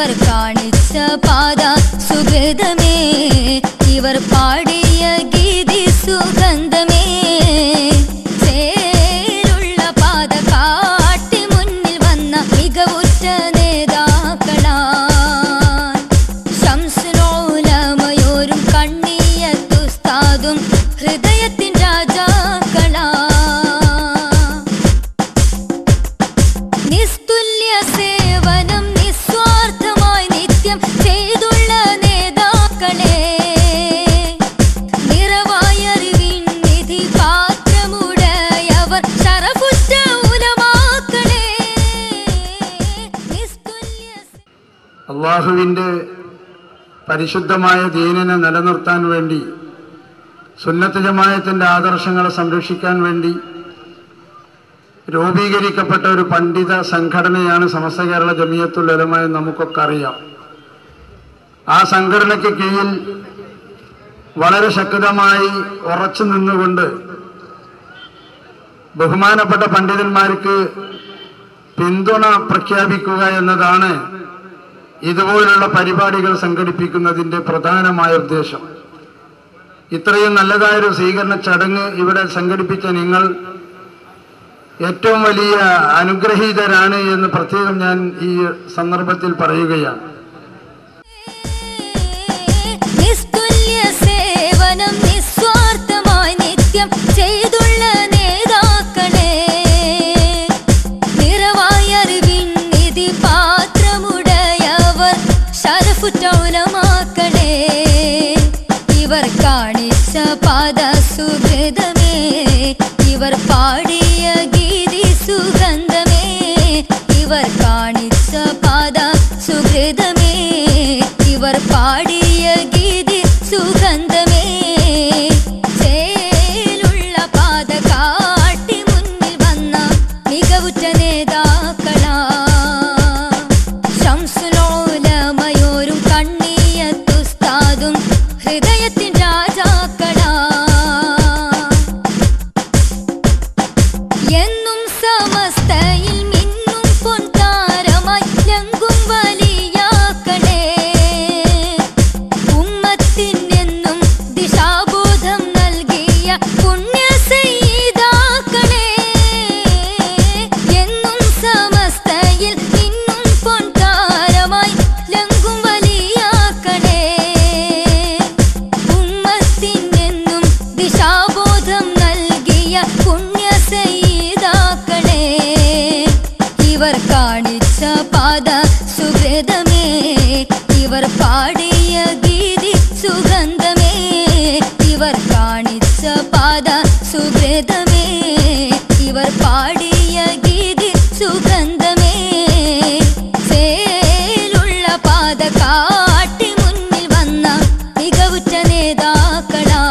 ഇവർ കാണിച്ച പാത സുഹൃതമേ ഇവർ പാടിയ ഗീതി സുഗന്ധമേ ചേലുള്ള പാത കാട്ടി മുന്നിൽ വന്ന മികവുറ്റ നേതാക്കളാ ശംസുലോലമയോരും കണ്ണിയത്തുസ്താദും ഹൃദയത്തിൻ രാജാക്കളാ നിസ്തുല്യ സേവനം നിസ്വാർത്ഥമായി നിത്യം ചെയ്തുള്ള നേതാക്കളെ നിറവായറിവിൻ നിധി പാത്രമുടയവർ ശറഫുറ്റ ഉലമാക്കളെ നിസ്തുല്യ അള്ളാഹുവിൻ്റെ പരിശുദ്ധമായ ദീനിനെ നിലനിർത്താൻ വേണ്ടി സുന്നത്ത് ജമായത്തിൻ്റെ ആദർശങ്ങളെ സംരക്ഷിക്കാൻ വേണ്ടി രൂപീകരിക്കപ്പെട്ട ഒരു പണ്ഡിത സംഘടനയാണ് സമസ്ത കേരള ജമിയത്തുൽ ഉലമ എന്ന് നമുക്കൊക്കെ അറിയാം ആ സംഘടനയ്ക്ക് കീഴിൽ വളരെ ശക്തമായി ഉറച്ചു നിന്നുകൊണ്ട് ബഹുമാനപ്പെട്ട പണ്ഡിതന്മാർക്ക് പിന്തുണ പ്രഖ്യാപിക്കുക എന്നതാണ് ഇതുപോലുള്ള പരിപാടികൾ സംഘടിപ്പിക്കുന്നതിൻ്റെ പ്രധാനമായ ഉദ്ദേശം ഇത്രയും നല്ലതായൊരു സ്വീകരണ ചടങ്ങ് ഇവിടെ സംഘടിപ്പിച്ച നിങ്ങൾ ഏറ്റവും വലിയ അനുഗ്രഹീതരാണ് എന്ന് പ്രത്യേകം ഞാൻ ഈ സന്ദർഭത്തിൽ പറയുകയാണ് നിസ്തുല്യ സേവനം നിസ്വാർത്ഥമായി നിത്യം ചെയ്തുള്ള നേതാക്കളെ നിറവായ അറിവിൻ നിധി പാത്രമുടയവർ ശരഫുറ്റ ഉലമാക്കളെ ഇവർ കാണിച്ച പാത സുഹൃതമേ ഇവർ പാടിയ ഗീതി സുഗന്ധമേ ഇവർ കാണിച്ച പാത സുഹൃതമേ ഇവർ പാടിയ ഗീതി സുഗന്ധമേ ചേലുള്ള പാത കാട്ടി മുന്നിൽ വന്ന മികവുറ്റ നേതാക്കളാ ശംസുലോലമയോരും കണ്ണിയത്തുസ്താദും ഹൃദയത്തിൻ രാജാക്കളാ എന്നും സമസ്തയിൽ മിന്നും പൊൻതാരമായി ലങ്കും വലിയാക്കളെ ഉമ്മത്തിനെന്നും ദിശാബോധം നൽകിയ പുണ്യ സയ്യിദാക്കളെ എന്നും സമസ്തയിൽ മിന്നും പൊൻതാരമായി ലങ്കും വലിയാക്കളെ ഉമ്മത്തിനെന്നും ദിശാബോധം നൽകിയ പുണ്യ സയ്യിദാക്കളെ ഇവർ കാണിച്ച പാത സുഹൃതമേ ഇവർ പാടിയ ഗീതി സുഗന്ധമേ ഇവർ കാണിച്ച പാത സുഹൃതമേ ഇവർ പാടിയ ഗീതി സുഗന്ധമേ ചേലുള്ള പാത കാട്ടി മുന്നിൽ വന്ന മികവുറ്റ നേതാക്കളാ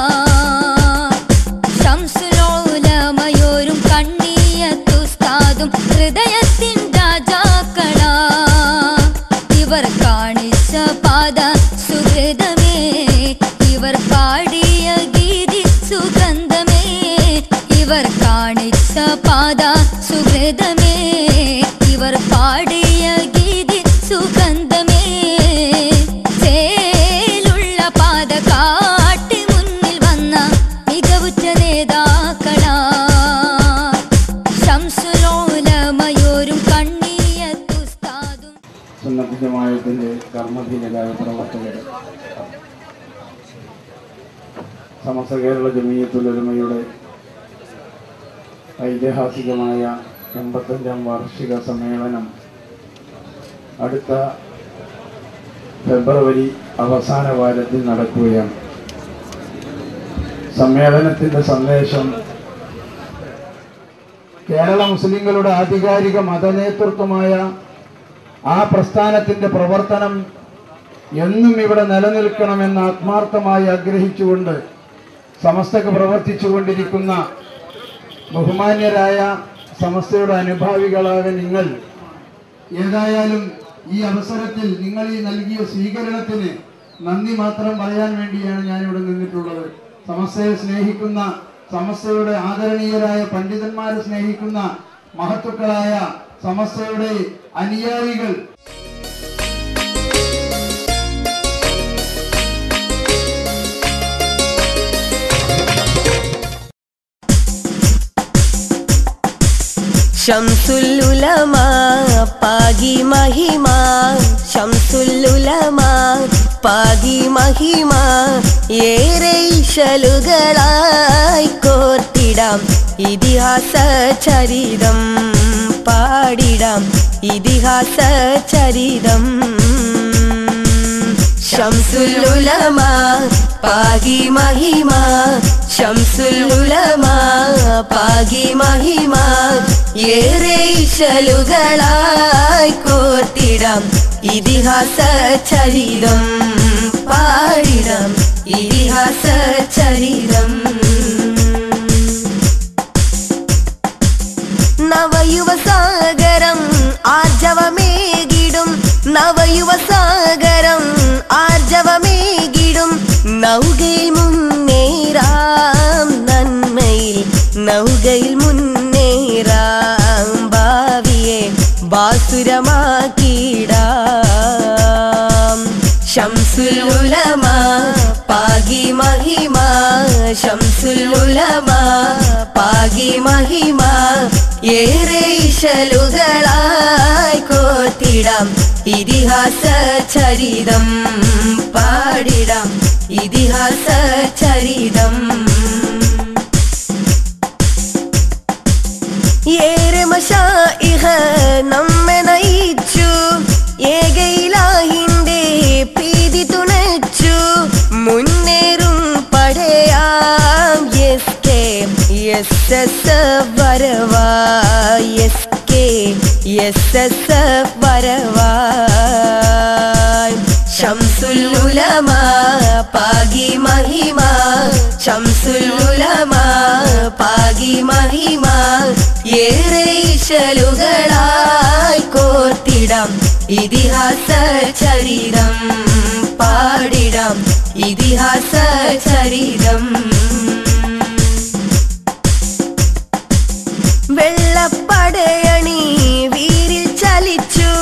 ശംസുലോലമയോരും കണ്ണിയത്തുസ്താദും ഹൃദയത്തിൻ രാജാക്കളാ ഇവർ കാണിച്ച പാത സുഹൃതമേ ഇവർ പാടിയ ഗീതി സുഗന്ധമേ ഇവർ കാണിച്ച പാത സുഹൃതമേ ഇവർ പാടിയ ഗീതി സുഗന്ധമേ ചേലുള്ള പാത കാട്ടി മുന്നിൽ വന്ന മികവുറ്റ നേതാക്കളാ ശംസുലോലമയോരും കണ്ണിയത്തുസ്താദും സുന്നത്ത് ജമായത്തിൻ്റെ കർമ്മധീനരായ പ്രവർത്തകർ സമസ്ത കേരള ജമീയത്തുലമയുടെ ഐതിഹാസികമായ എൺപത്തഞ്ചാം വാർഷിക സമ്മേളനം അടുത്ത ഫെബ്രുവരി അവസാന വാരത്തിൽ നടക്കുകയാണ് സമ്മേളനത്തിൻ്റെ സന്ദേശം കേരള മുസ്ലിങ്ങളുടെ ആധികാരിക മതനേതൃത്വമായ ആ പ്രസ്ഥാനത്തിന്റെ പ്രവർത്തനം എന്നും ഇവിടെ നിലനിൽക്കണമെന്ന് ആത്മാർത്ഥമായി ആഗ്രഹിച്ചുകൊണ്ട് സമസ്തക്ക് പ്രവർത്തിച്ചുകൊണ്ടിരിക്കുന്ന ബഹുമാന്യരായ സമസ്തയുടെ അനുഭാവികളായ നിങ്ങൾ ഏതായാലും ഈ അവസരത്തിൽ നിങ്ങൾ ഈ നൽകിയ സ്വീകരണത്തിന് നന്ദി മാത്രം പറയാൻ വേണ്ടിയാണ് ഞാൻ ഇവിടെ നിന്നിട്ടുള്ളത് സമസ്തയെ സ്നേഹിക്കുന്ന സമസ്തയുടെ ആദരണീയരായ പണ്ഡിതന്മാരെ സ്നേഹിക്കുന്ന മഹത്തുക്കളായ സമസ്തയുടെ അനുയായികൾ ഷംസുല്ലുലമ പാകി മഹിമ ഷംസുല്ലുലമ പാകി മഹിമ ഏറെ ഇശലുകളായി കോർത്തിടാം ഇതിഹാസ ചരിതം പാടിടാം ഇതിഹാസ ചരിതം ഷംസുല്ലുലമ പാകി മഹിമ ഷംസുല്ലുലമ പാകി മഹിമ ഏറെ ഇശലുകളായി കോർത്തിടാം ഇതിഹാസ ചരിതം പാടിടാം ഇതിഹാസ ചരിതം നവയുവസാഗരം ആർജവമേകിടും നവയുവസാഗരം ആർജവമേകിടും നൗകയിൽ മുന്നേറാം നന്മയിൽ നൗകയിൽ മുന്നേറാം ഭാവിയെ ബാസുരമാക്കിടാം ഷംസുൽ ഉലമ പാകി മഹിമ ഷംസുൽ ഉലമ പാകി മഹിമ ഏറെ ഇശലുകളായി കോത്തിടാം ഇതിഹാസ ചരിതം പാടിടാം ഇതിഹാസ ചരിതം ഏറെ മഷായിഹ നമ്മെ നയിച്ചു ഏകയിലാഹിന്റെ പ്രീതി തുണച്ചു മുന്നേറും പടയാം എസ് കെ എസ് എസ് വരവാ എസ് കെ എസ് എസ് വരവാ ഷംസുൽ ഉലമ പാകി മഹിമ ഷംസുൽ ഉലമ പാകി മഹിമ ഏറെ ഇശലുകളായി കോർത്തിടാം ഇതിഹാസ ചരിതം പാടിടാം ഇതിഹാസ ചരിതം വെള്ളപ്പടയണി വീരിൽ ചലിച്ചു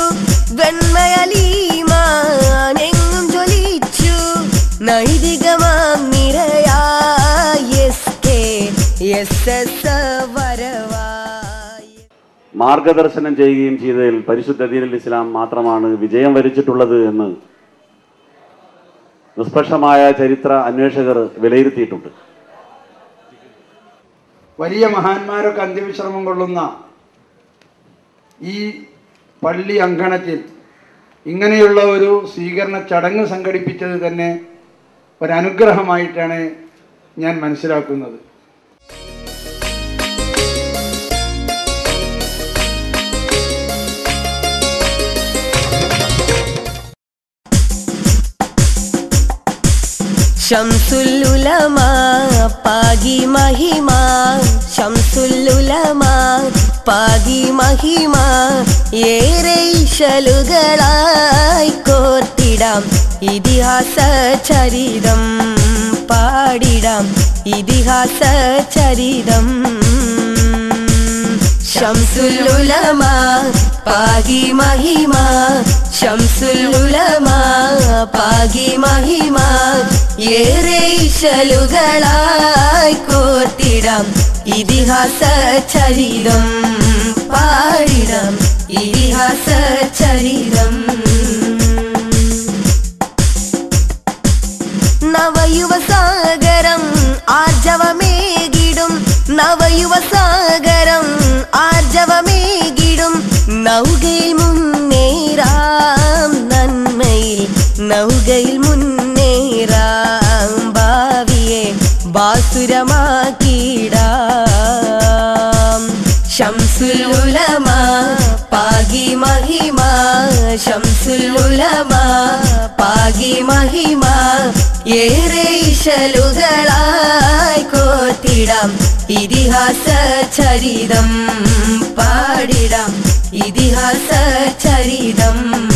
വെണ്മയലീമാനെങ്ങും ജ്വലിച്ചു നൈതികമാം നിരയായ എസ് കെ എസ് എസ് വരവായി മാർഗദർശനം ചെയ്യുകയും ചെയ്തതിൽ പരിശുദ്ധ ദീനുൽ ഇസ്ലാം മാത്രമാണ് വിജയം വരിച്ചിട്ടുള്ളത് എന്ന് നിഷ്പക്ഷമായ ചരിത്ര അന്വേഷകർ വിലയിരുത്തിയിട്ടുണ്ട് വലിയ മഹാന്മാരൊക്കെ അന്ത്യവിശ്രമം കൊള്ളുന്ന ഈ പള്ളി അങ്കണത്തിൽ ഇങ്ങനെയുള്ള ഒരു സ്വീകരണ ചടങ്ങ് സംഘടിപ്പിച്ചത് തന്നെ ഒരനുഗ്രഹമായിട്ടാണ് ഞാൻ മനസ്സിലാക്കുന്നത് ഷംസുൽ ഉലമ പാകി മഹിമ ഷംസുൽ ഉലമ പാകി മഹിമ ഏറെ ഇശലുകളായി കോർത്തിടാം ഇതിഹാസ ചരിതം പാടിടാം ഇതിഹാസ ചരിതം ഷംസുൽ ഉലമ പാകി മഹിമ ഷംസുൽ ഉലമ പാകി മഹിമ ഏറെ ഇശലുകളായി കോർത്തിടാം ഇതിഹാസ ചരിതം പാടിടാം ഇതിഹാസ ചരിതം നവയുവസാഗരം ആർജവമേകിടും നവയുവസാഗരം ആർജവമേകിടും നൗകയിൽ മുന്നേറാം നന്മയിൽ നൗകയിൽ മുന്നേറാം ഭാവിയെ ബാസുരമാക്കിടാം ഷംസുൽ ഉലമ പാകി മഹിമ ഷംസുൽ ഉലമ പാകി മഹിമ ഏറെ ഇശലുകളായി കോത്തിടാം ഇതിഹാസ ചരിതം പാടിടാം ഇതിഹാസ ചരിതം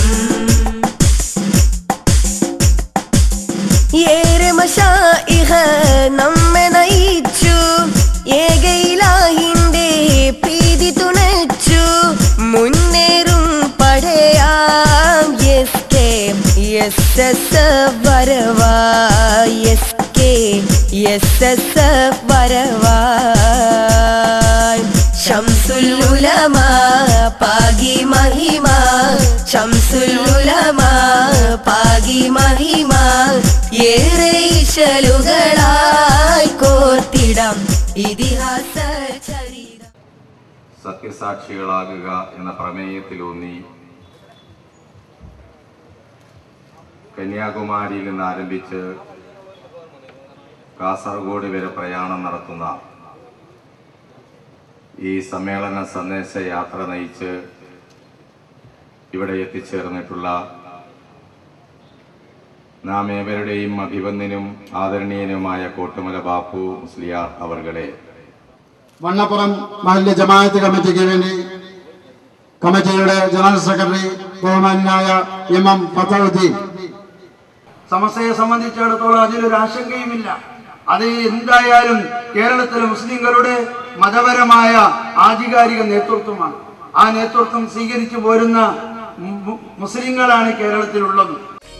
ഏറെ മഷായിഹ നമ്മെ നയിച്ചു ഏകയിലാഹിന്റെ പ്രീതി തുണച്ചു മുന്നേറും പടയാം എസ് കെ എസ് എസ് വരവാ എസ് കെ എസ് എസ് വരവാ ഷംസുൽ ഉലമ ശംസുലുലമ പാകി മഹിമ ഏറെ ഇശലുകളായി കോർത്തിടാം ഇതിഹാസ ചരിതം സത്യസാക്ഷികളാകുക എന്ന പ്രമേയത്തിലൂന്നി കന്യാകുമാരിയിൽ നിന്ന് ആരംഭിച്ച് കാസർഗോഡ് വരെ പ്രയാണം നടത്തുന്ന ഈ സമ്മേളന സന്ദേശ യാത്ര നയിച്ച് ഇവിടെ എത്തിച്ചേർന്നിട്ടുള്ള നാം ഏവരുടെയും അഭിവന്ദനും ആദരണീയനുമായ കോട്ടുമല ബാപ്പു മുസ്ലിയാർ അവർകളെ വണ്ണപ്പുറം മഹല്യ ജമാഅത്ത് കമ്മിറ്റിക്ക് വേണ്ടി കമ്മിറ്റിയുടെ ജനറൽ സെക്രട്ടറി ബഹുമാനായ എം എം ഫത്തഹുദ്ദീൻ സമസ്തയെ സംബന്ധിച്ചിടത്തോളം അതിലൊരു ആശങ്കയുമില്ല അത് എന്തായാലും കേരളത്തിലെ മുസ്ലിങ്ങളുടെ മതപരമായ ആധികാരിക നേതൃത്വമാണ് ആ നേതൃത്വം സ്വീകരിച്ചു പോരുന്ന മു- മു- മുസ്ലിങ്ങളാണ് കേരളത്തിലുള്ളത്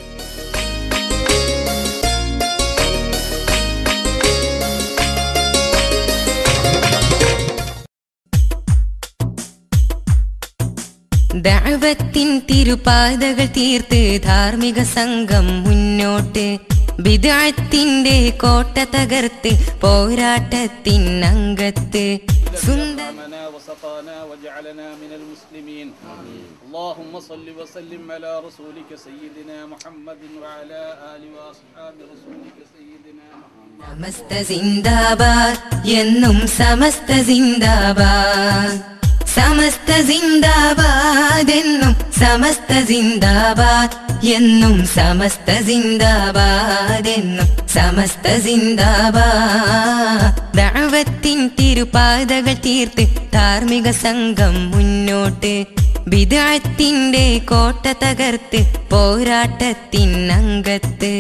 ദഅവത്തിൻ തിരുപാതകൾ തീർത്ത് ധാർമ്മിക സംഘം മുന്നോട്ട് ബിദഅത്തിന്റെ കോട്ട തകർത്ത് പോരാട്ടത്തിൻ അങ്കത്ത് സുന്ദര أمامنا وسطانا وجعلنا من المسلمين اللهم صل وسلم على رسولك سيدنا محمد وعلى آله وأصحاب رسولك سيدنا محمد സമസ്ത സിന്ദാബാദ് എന്നും സമസ്ത സിന്ദാബാദ് സമസ്ത സിന്ദാബാദ് എന്നും സമസ്ത സിന്ദാബാദ് എന്നും സമസ്ത സിന്ദാബാദ് എന്നും സമസ്ത സിന്ദാബാദ് ദഅവത്തിൻ തിരുപാതകൾ തീർത്ത് ധാർമ്മിക സംഘം മുന്നോട്ട് ബിദഅത്തിന്റെ കോട്ട തകർത്ത് പോരാട്ടത്തിൻ അങ്കത്ത്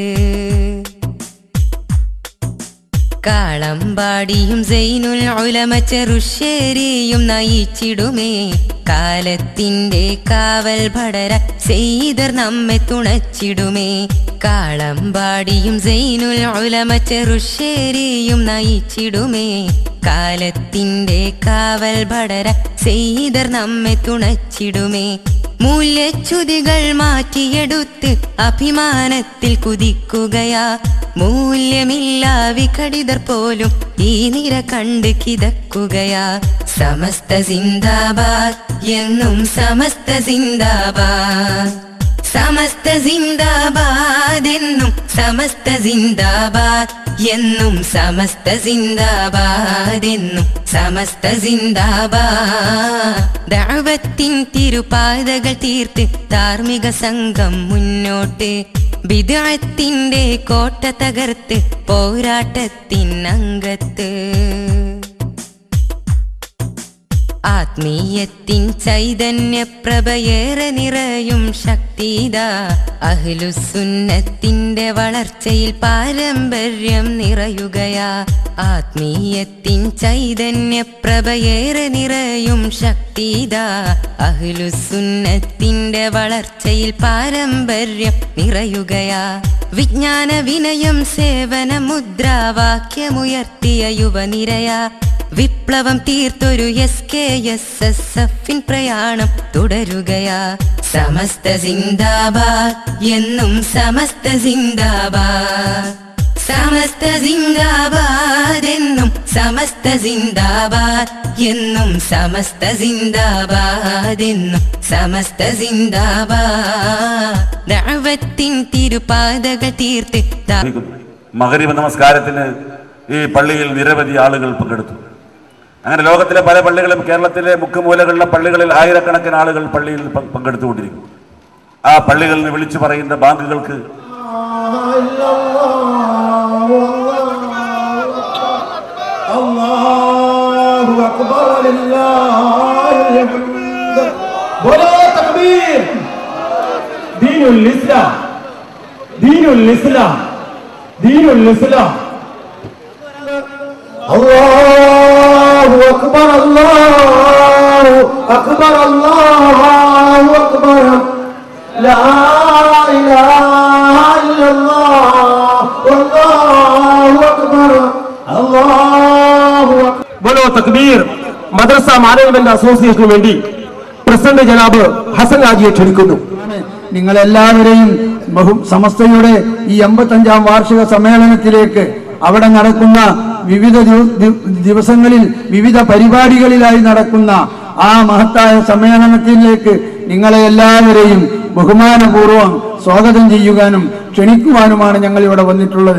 കാളമ്പാടിയും സൈനുൽ ഉലമ ചെറുശ്ശേരിയും നയിച്ചിടുമേ കാലത്തിന്റെ കാവൽ ഭടര സെയ്തർ നമ്മെ തുണച്ചിടുമേ കാളമ്പാടിയും സൈനുൽ ഉലമ ചെറുശ്ശേരിയും നയിച്ചിടുമേ കാലത്തിന്റെ കാവൽ ഭടര സെയ്തർ നമ്മെ തുണച്ചിടുമേ മൂല്യച്യുതികൾ മാറ്റിയെടുത്ത് അഭിമാനത്തിൽ കുതിക്കുകയാ മൂല്യമില്ല വിഘടിതർ പോലും ഈ നിര കണ്ട് കിതക്കുകയാ സമസ്ത സിന്ദാബാദ് എന്നും സമസ്ത സിന്ദാബാദ് സമസ്ത സിന്ദാബാദ് എന്നും സമസ്ത സിന്ദാബാദ് എന്നും സമസ്ത സിന്ദാബാദ് എന്നും സമസ്ത സിന്ദാബാദ് ദഅവത്തിൻ തിരുപാതകൾ തീർത്ത് ധാർമ്മിക സംഘം മുന്നോട്ട് ബിദഅത്തിന്റെ കോട്ട തകർത്ത് പോരാട്ടത്തിൻ അങ്കത്ത് ആത്മീയത്തിൻ ചൈതന്യപ്രഭയേറെ നിറയും ശക്തിത അഹ്ലുസുന്നത്തിന്റെ വളർച്ചയിൽ പാരമ്പര്യം നിറയുകയാ ആത്മീയത്തിൻ ചൈതന്യപ്രഭയേറെ നിറയും ശക്തിത അഹ്ലുസുന്നത്തിന്റെ വളർച്ചയിൽ പാരമ്പര്യം നിറയുകയാ വിജ്ഞാന വിനയം സേവന മുദ്രാവാക്യമുയർത്തിയ യുവനിരയാ വിപ്ലവം തീർത്തൊരു എസ് കെ എസ് എസ് എഫിൻ പ്രയാണം തുടരുകയാ സമസ്ത സിന്ദാബാദ് എന്നും സമസ്ത സിന്ദാബാദ് സമസ്ത സിന്ദാബാദ് എന്നും സമസ്ത സിന്ദാബാദ് എന്നും സമസ്ത സിന്ദാബാദ് എന്നും സമസ്ത സിന്ദാബാദ് ദഅവത്തിൻ തിരുപാതകൾ തീർത്ത് ദാ- മകരീബ് നമസ്കാരത്തിന് ഈ പള്ളിയിൽ നിരവധി ആളുകൾ പങ്കെടുത്തു അങ്ങനെ ലോകത്തിലെ പല പള്ളികളും കേരളത്തിലെ മുക്കുമൂലകളിലെ പള്ളികളിൽ ആയിരക്കണക്കിന് ആളുകൾ പള്ളിയിൽ പ- പങ്കെടുത്തുകൊണ്ടിരിക്കും ആ പള്ളികളിൽ നിന്ന് വിളിച്ചു പറയുന്ന ബാങ്കുകൾക്ക് അല്ലാഹു അക്ബർ വലില്ലാഹിൽ ഹംദ് ബോലോ തക്ബീർ ദീനുൽ ഇസ്ലാം ദീനുൽ ഇസ്ലാം ദീനുൽ ഇസ്ലാം അല്ലാഹു അക്ബർ അല്ലാഹു അക്ബർ അല്ലാഹു അക്ബർ ലാ ഇലാഹ ഇല്ലല്ലാഹ് വല്ലാഹു അക്ബർ അല്ലാഹു അക്ബർ ബോലോ തക്ബീർ മദ്രസ മാനേജ്മെന്റ് അസോസിയേഷന് വേണ്ടി പ്രസിഡന്റ് ജനാബ് ഹസൻ ഹാജിയെ ക്ഷണിക്കുന്നു നിങ്ങളെല്ലാവരെയും ബഹു സമസ്തയുടെ ഈ എൺപത്തഞ്ചാം വാർഷിക സമ്മേളനത്തിലേക്ക് അവിടെ നടക്കുന്ന വിവിധ ദിവ- ദി- ദിവസങ്ങളിൽ വിവിധ പരിപാടികളിലായി നടക്കുന്ന ആ മഹത്തായ സമ്മേളനത്തിലേക്ക് നിങ്ങളെ എല്ലാവരെയും ബഹുമാനപൂർവ്വം സ്വാഗതം ചെയ്യുവാനും ക്ഷണിക്കുവാനുമാണ് ഞങ്ങൾ ഇവിടെ വന്നിട്ടുള്ളത്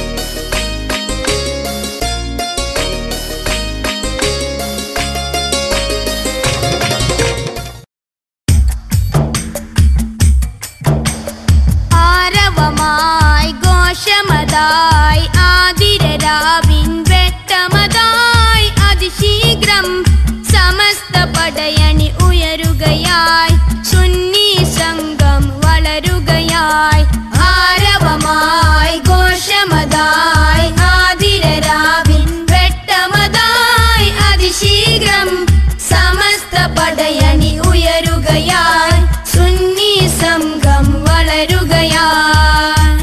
ആരവമായി ഘോഷമതായി ആതിരരാവിൻ വെട്ടമതായി അതിശീഘ്രം സമസ്ത പടയണി ഉയരുകയായി സുന്നി സംഘം വളരുകയായി ആരവമായി ഘോഷമതായി ആതിരരാവിൻ വെട്ടമതായി അതിശീഘ്രം സമസ്ത പടയണി ഉയരുകയായി സുന്നി സംഘം വളരുകയായി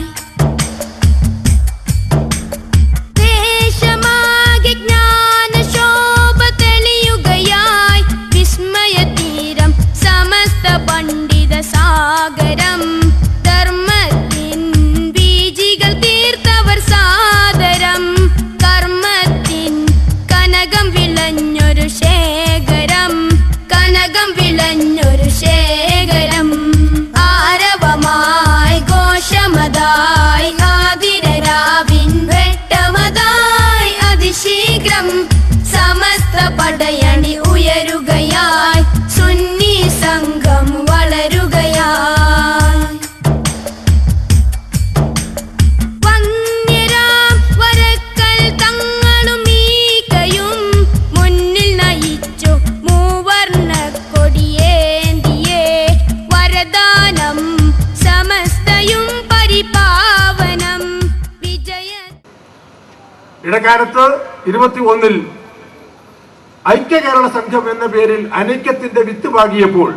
ദേശമാകെ ജ്ഞാനശോഭ തെളിയുകയായി വിസ്മയതീരം സമസ്ത പണ്ഡിത സാഗരം ധർമ്മത്തിൻ ബീജികൾ തീർത്തവർ സാദരം കർമ്മത്തിൻ കനകം വിളഞ്ഞൊരു ശേഖരം കനകം വിളഞ്ഞൊരു ശേഖരം ആരവമായി ഘോഷമതായി ആതിരരാവിൻ വെട്ടമതായി അതിശീഘ്രം സമസ്ത പടയണി ഉയരുകയായി സുന്നി സംഘം വളരുകയായി വന്യരാം വരക്കൽ തങ്ങളും മീകയും മുന്നിൽ നയിച്ചു മൂവർണ്ണ കൊടിയേന്തിയേ വരദാനം സമസ്തയും പരിപാവനം വിജയ ഇടക്കാലത്ത് ഇരുപത്തി ഒന്നിൽ ഐക്യ കേരള സംഘം എന്ന പേരിൽ അനൈക്യത്തിന്റെ വിത്ത് പാകിയപ്പോൾ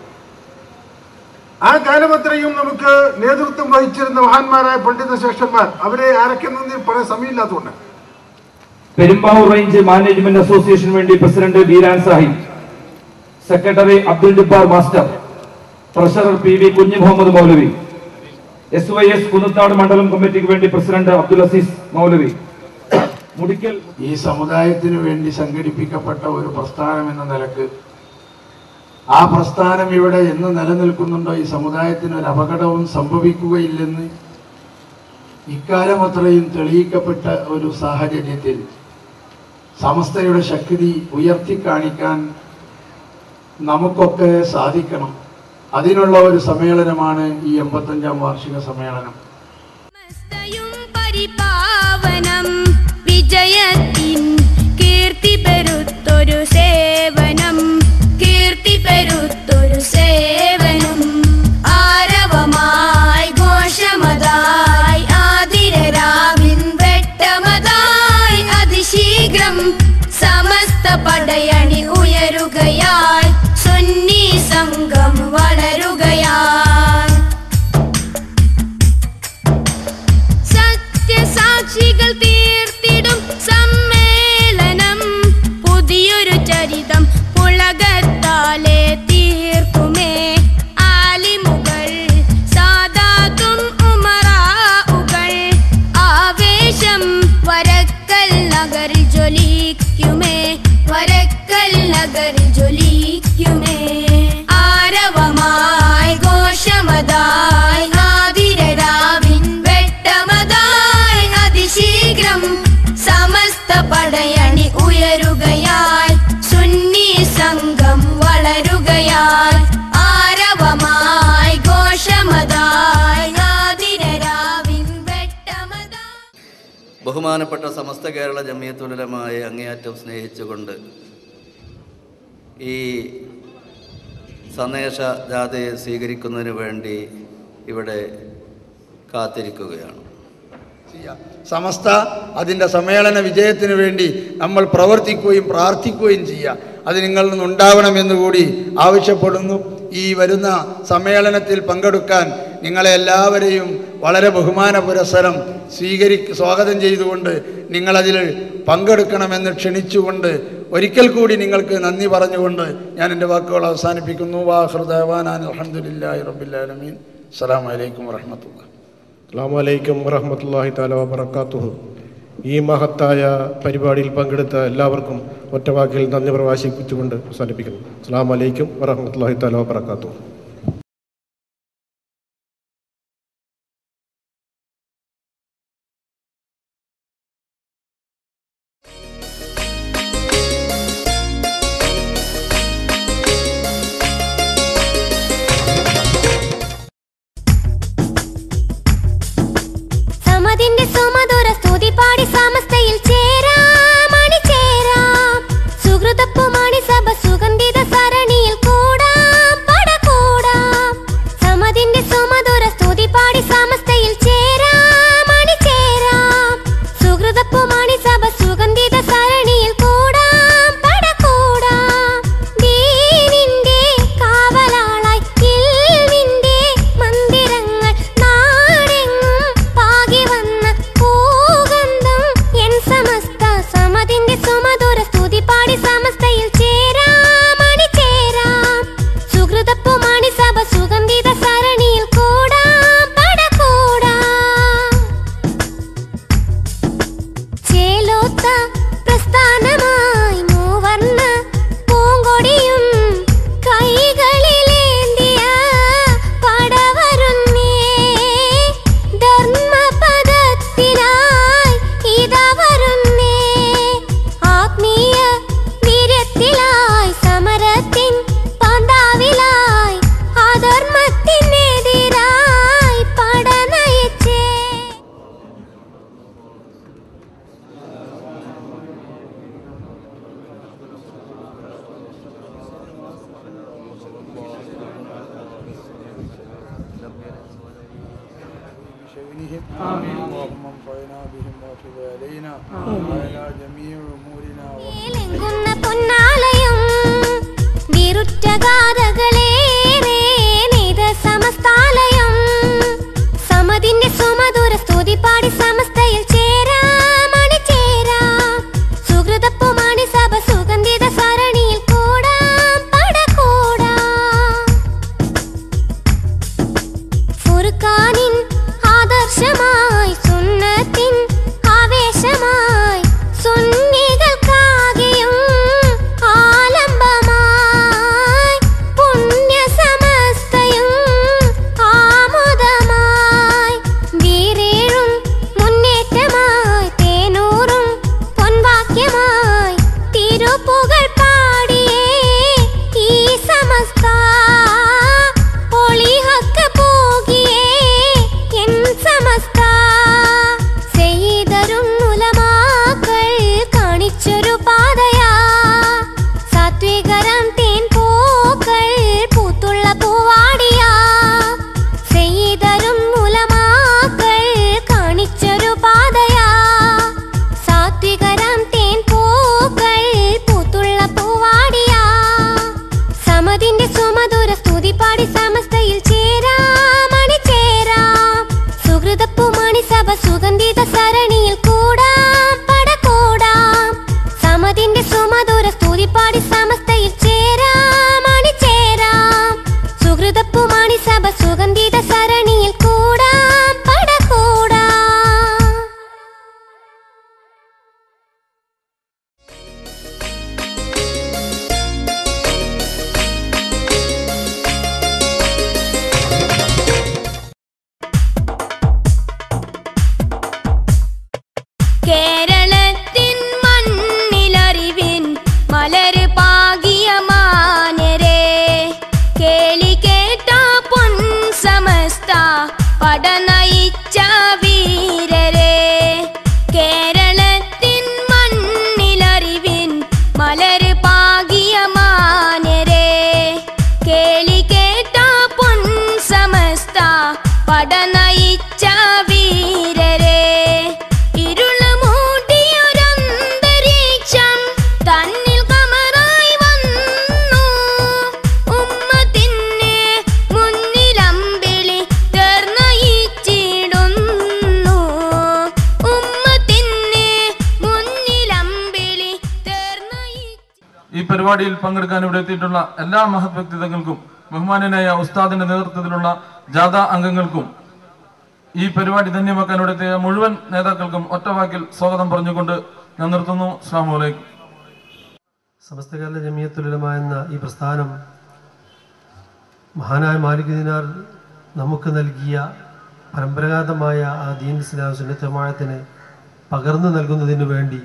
ആ കാലമത്രയും നമുക്ക് നേതൃത്വം വഹിച്ചിരുന്ന മഹാന്മാരായ പണ്ഡിത ശ്രേഷ്ഠന്മാർ അവരെ ആരൊക്കെയെന്ന് പറയാൻ സമയമില്ലാത്തതുകൊണ്ട് പെരുമ്പാവൂർ റേഞ്ച് മാനേജ്മെന്റ് അസോസിയേഷന് വേണ്ടി president Beeran Sahib secretary Abdul Jabbar master treasurer P V Kunju Muhammad Moulavi S Y S Kunnathad മണ്ഡലം കമ്മിറ്റിക്ക് വേണ്ടി പ്രസിഡന്റ് അബ്ദുൽ അസീസ് മൗലവി മുടിക്കൽ ഈ സമുദായത്തിന് വേണ്ടി സംഘടിപ്പിക്കപ്പെട്ട ഒരു പ്രസ്ഥാനം എന്ന നിലക്ക് ആ പ്രസ്ഥാനം ഇവിടെ എന്ന് നിലനിൽക്കുന്നുണ്ടോ ഈ സമുദായത്തിന് ഒരു അപകടവും സംഭവിക്കുകയില്ലെന്ന് ഇക്കാലം അത്രയും തെളിയിക്കപ്പെട്ട ഒരു സാഹചര്യത്തിൽ സമസ്തയുടെ ശക്തി ഉയർത്തിക്കാണിക്കാൻ നമുക്കൊക്കെ സാധിക്കണം അതിനുള്ള ഒരു സമ്മേളനമാണ് ഈ എൺപത്തഞ്ചാം വാർഷിക സമ്മേളനം സമസ്തയും പരിപാവനം വിജയത്തിൻ കീർത്തി പെരുത്തൊരു സേവനം കീർത്തി പെരുത്തൊരു സേവനം ആരവമായി ഘോഷമതായി ആതിരരാവിൻ വെട്ടമതായി അതിശീഘ്രം സമസ്ത പടയണി ഉയരുകയായി സുന്നി സംഘം വളരുകയായി സത്യസാക്ഷികൾ തീർത്തിടും സമ്മേളനം പുതിയൊരു ചരിതം പുളകത്താലെ തീർക്കുമേ ആലിമുകൾ സാദാത്തും ഉമറാവുകൾ ആവേശം വരക്കൽ നഗറിൽ ജ്വലിക്കുമേ വരക്കൽ നഗറിൽ ജ്വലിക്കുമേ ആരവമായി ഘോഷമതായി ആതിരരാവിൻ വെട്ടമതായി അതിശീഘ്രം സമസ്ത പടയണി ഉയരുകയായി സുന്നി സംഘം വളരുകയായി ആരവമായി ഘോഷമതായി ആതിരരാവിൻ വെട്ടമതായി ബഹുമാനപ്പെട്ട സമസ്ത കേരള ജമിയത്തുലമായി അങ്ങേയറ്റം സ്നേഹിച്ചുകൊണ്ട് ഈ സന്ദേശ ജാഥയെ സ്വീകരിക്കുന്നതിന് വേണ്ടി ഇവിടെ കാത്തിരിക്കുകയാണ് സമസ്ത അതിൻ്റെ സമ്മേളന വിജയത്തിന് വേണ്ടി നമ്മൾ പ്രവർത്തിക്കുകയും പ്രാർത്ഥിക്കുകയും ചെയ്യുക അത് നിങ്ങളിൽ നിന്നുണ്ടാവണമെന്ന് കൂടി ആവശ്യപ്പെടുന്നു ഈ വരുന്ന സമ്മേളനത്തിൽ പങ്കെടുക്കാൻ നിങ്ങളെ എല്ലാവരെയും വളരെ ബഹുമാന പുരസ്സരം സ്വീകരി സ്വാഗതം ചെയ്തുകൊണ്ട് നിങ്ങളതിൽ പങ്കെടുക്കണമെന്ന് ക്ഷണിച്ചുകൊണ്ട് ഒരിക്കൽ കൂടി നിങ്ങൾക്ക് നന്ദി പറഞ്ഞുകൊണ്ട് ഞാൻ എൻ്റെ വാക്കുകൾ അവസാനിപ്പിക്കുന്നു വാഹൃദാൻ അലഹമുല്ലാ റബിൻ അസ്സാം വലൈക്കും വാഹമത്തുള്ള അസ്സാമലൈക്കും വറഹമത്തല്ലാഹി താല വബർക്കാത്തുഹു ഈ മഹത്തായ പരിപാടിയിൽ പങ്കെടുത്ത എല്ലാവർക്കും ഒറ്റവാക്കിൽ നന്ദി പ്രവാസിപ്പിച്ചുകൊണ്ട് അവസാനിപ്പിക്കുന്നു അസ്സാം വലൈക്കും വറഹമത്തല്ലാഹി താല വബർക്കാത്തുഹു സമതിന്റെ സുമധുര സ്തുതി പാടി സമസ്തയിൽ ചേരാം അണിചേരാം സുഹൃതപ്പുമണി സഭ സുഗന്ധിത സരണിയിൽ കൂടാം പടകൂടാം സമതിന്റെ സുമധുര സ്തുതി പാടി സമസ്തയിൽ ചേരാം അണിചേരാം സുഹൃതപ്പുമണി സഭ സുഗന്ധിത സരണിയിൽ കൂടാം പടകൂടാം ദീനിന്റെ കാവലാളായി ഇൽമിന്റെ മന്ദിരങ്ങൾ നാടെങ്ങും പാകി വന്ന പൂഗന്ധം എൻ സമസ്ത സമതിന്റെ സുമധുര സ്തുതി പാടി സമസ്തയിൽ ചേരാം അണിചേരാം സുഹൃതപ്പുമണി സഭ സുഗന്ധിത സരണിയിൽ കൂടാം പടകൂടാം ചേലോത്ത പ്രസ്ഥാനമായി മൂവർണ്ണ പൂങ്കൊടിയും കൈകളിലേന്തിയ പടവരുന്നേ ധർമ്മപദത്തിനായി ഇതാ വരുന്നേ ആത്മീയ വീര്യത്തിലായി സമരത്തിൻ പാന്താവിലായി അധർമ്മത്തിനെതിരായി പടനയിച്ചേ آمين اللهم انفعنا بهم وتب علينا وعلى جميع أمورنا ുന്ന പൊന്നാലയം വിരുറ്റ ഗാഥകളേറെ നെയ്ത സമസ്താലയം സമതിന്റെ സുമധുര സ്തുതി പാടി സമസ്തയിൽ ചേരാം അണിചേരാം സുഹൃതപ്പുമണി സഭ സുഗന്ധിത സരണിയിൽ കൂടാം പടകൂടാം ഫുർഖാനിൻ ആദർശമായി സുന്നത്തിൻ ആവേശമായി സുന്നികൾക്കാകെയും ആലംബമായി പരിപാടിയിൽ പങ്കെടുക്കാൻ ഇവിടെ എത്തിയിട്ടുള്ള എല്ലാ മഹത് വ്യക്തിത്വങ്ങൾക്കും ബഹുമാനനായ ഉസ്താദിന്റെ നേതൃത്വത്തിലുള്ള ജാഥ അംഗങ്ങൾക്കും ഈ പരിപാടി ധന്യമാക്കാൻ ഇവിടെ എത്തിയ മുഴുവൻ നേതാക്കൾക്കും ഒറ്റവാക്കിൽ സ്വാഗതം പറഞ്ഞുകൊണ്ട് ഞാൻ നിർത്തുന്നു അസ്സാം വലൈക്കും സമസ്ത കേരള ജമിയത്തുലമ എന്ന ഈ പ്രസ്ഥാനം മഹാനായ മാലിക് ദിനാർ നമുക്ക് നൽകിയ പരമ്പരാഗതമായ ആ ദീൻ ഇസ്ലാം സുന്നത്തമായത്തിന് പകർന്നു നൽകുന്നതിന് വേണ്ടി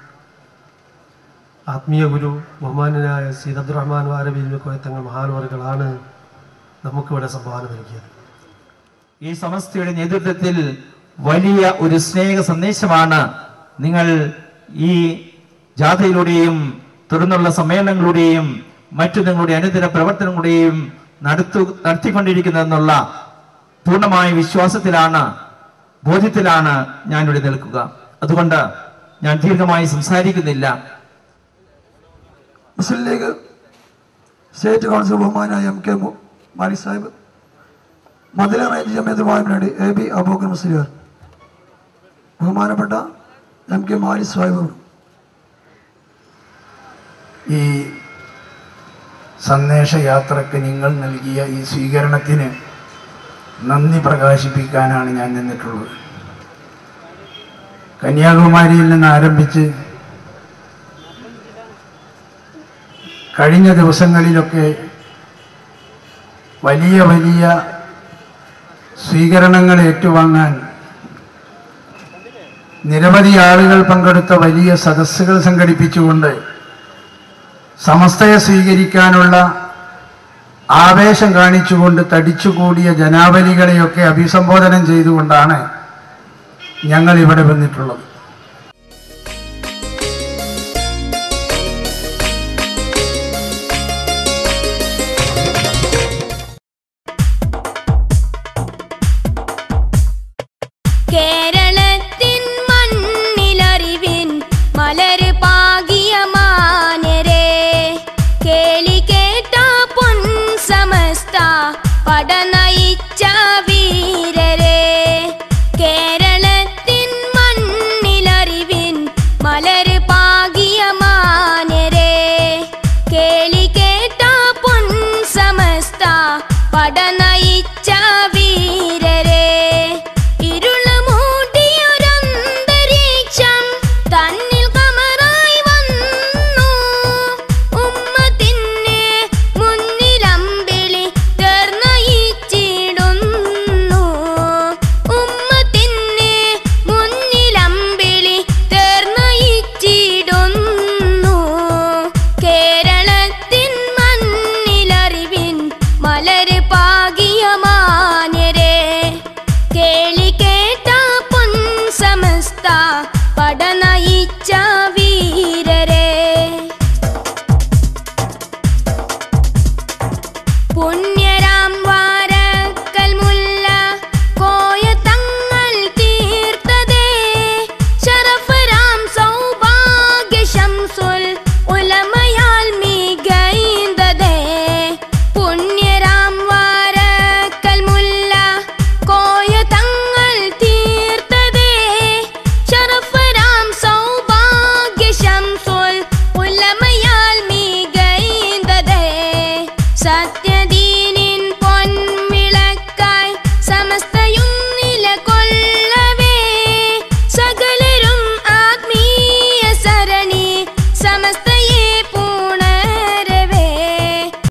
ആത്മീയ ഗുരു ബഹുമാനനായ സീദ് അബ്ദുറഹ്മാൻ വാരബി കോയത്തങ്ങൾ മഹാനവറുകളാണ് നമുക്കിവിടെ സംഭാവന നൽകിയത് ഈ സമസ്തയുടെ നേതൃത്വത്തിൽ വലിയ ഒരു സ്നേഹ സന്ദേശമാണ് നിങ്ങൾ ഈ ജാഥയിലൂടെയും തുടർന്നുള്ള സമ്മേളനങ്ങളുടെയും മറ്റു നിങ്ങളുടെ അനുദിന പ്രവർത്തനങ്ങളുടെയും നടത്തു നടത്തിക്കൊണ്ടിരിക്കുന്നതെന്നുള്ള പൂർണ്ണമായ വിശ്വാസത്തിലാണ് ബോധ്യത്തിലാണ് ഞാനിവിടെ നിൽക്കുക അതുകൊണ്ട് ഞാൻ ദീർഘമായി സംസാരിക്കുന്നില്ല മുസ്ലിം ലീഗ് സ്റ്റേറ്റ് കൗൺസിൽ ബഹുമാനായ എം കെ മാലി സാഹിബ് മധുര റേഞ്ച് ജമയത്തുമാരുടെ എ ബി അബൂക്കർ മുസ്ലിയാർ ബഹുമാനപ്പെട്ട എം കെ മാലി സാഹിബ് ഈ സന്ദേശയാത്രക്ക് നിങ്ങൾ നൽകിയ ഈ സ്വീകരണത്തിന് നന്ദി പ്രകാശിപ്പിക്കാനാണ് ഞാൻ നിന്നിട്ടുള്ളത് കന്യാകുമാരിയിൽ നിന്ന് ആരംഭിച്ച് കഴിഞ്ഞ ദിവസങ്ങളിലൊക്കെ വലിയ വലിയ സ്വീകരണങ്ങൾ ഏറ്റുവാങ്ങാൻ നിരവധി ആളുകൾ പങ്കെടുത്ത വലിയ സദസ്സുകൾ സംഘടിപ്പിച്ചുകൊണ്ട് സമസ്തയെ സ്വീകരിക്കാനുള്ള ആവേശം കാണിച്ചുകൊണ്ട് തടിച്ചുകൂടിയ ജനാവലികളെയൊക്കെ അഭിസംബോധനം ചെയ്തുകൊണ്ടാണ് ഞങ്ങൾ ഇവിടെ വന്നിട്ടുള്ളത് കേരളത്തിൻ മണ്ണിലറിവിൻ മലര് പാകിയ മാനരെ കേളി കേട്ട പൊൻ സമസ്ത പട നയിച്ച വീരരെ കേരളത്തിൻ മണ്ണിലറിവിൻ മലര് പാകിയ മാനരെ കേളി കേട്ട പൊൻ സമസ്ത പട നയിച്ച വീരരെ ഇരുള് മൂടിയൊരന്തരീക്ഷം തന്നിൽ കമറായി വന്നു ഉമ്മത്തിന്നെ മുന്നിലമ്പിളി തേർന്നയിച്ചിടുന്നു ഉമ്മത്തിന്നെ മുന്നിലമ്പിളി തേർന്നയിച്ചിടുന്നു കേരളത്തിൻ മണ്ണിലറിവിൻ മലര് പാകിയ മാന്യരെ കേളി കേട്ട പൊൻ സമസ്ത പട നയിച്ച വീരരെ പുണ്യരാം വാരക്കൽ മുല്ല കോയ തങ്ങൾ തീർത്തതേ ശരഫരാം സൗഭാഗ്യ ശംസുൽ ഉലമയാൽ മികൈന്തതേ പുണ്യരാം വാരക്കൽ മുല്ല കോയ തങ്ങൾ തീർത്തതേ ശരഫരാം സൗഭാഗ്യ ശംസുൽ ഉലമയാൽ മികൈന്തതേ സത്യദീ